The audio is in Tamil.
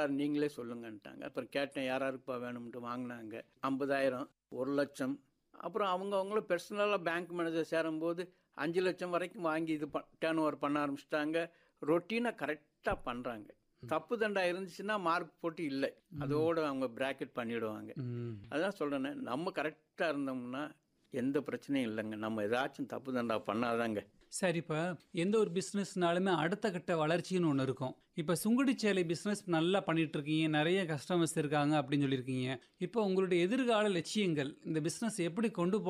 யார் நீங்களே சொல்லுங்கன்ட்டாங்க அப்புறம் கேட்டேன் யார் யாருக்குப்பா வேணும்ட்டு வாங்கினாங்க ஐம்பதாயிரம் ஒரு லட்சம் அப்புறம் அவங்க அவங்களும் பர்சனலாக பேங்க் மேனேஜர் சேரும்போது அஞ்சு லட்சம் வரைக்கும் வாங்கி இது ப டேர்ன் ஓவர் பண்ண ஆரம்பிச்சிட்டாங்க ரொட்டீனாக கரெக்டாக பண்ணுறாங்க தப்பு தண்டா இருந்துச்சுன்னா மார்க் போட்டு இல்லை அதோடு அவங்க பிராக்கெட் பண்ணிவிடுவாங்க ம் அதான் சொல்கிறேனே நம்ம கரெக்டாக இருந்தோம்னா எந்த பிரச்சனையும் இல்லைங்க நம்ம ஏதாச்சும் தப்பு தண்டா பண்ணாதாங்க சரி இப்போ எந்த ஒரு பிஸ்னஸ்னாலுமே அடுத்த கட்ட வளர்ச்சின்னு ஒன்று இருக்கும் இப்போ சுங்குடி சேலை பிஸ்னஸ் நல்லா பண்ணிட்டு இருக்கீங்க நிறைய கஸ்டமர்ஸ் இருக்காங்க அப்படின்னு சொல்லியிருக்கீங்க இப்போ உங்களுடைய எதிர்கால லட்சியங்கள் இந்த பிஸ்னஸ் எப்படி கொண்டு போகலாம்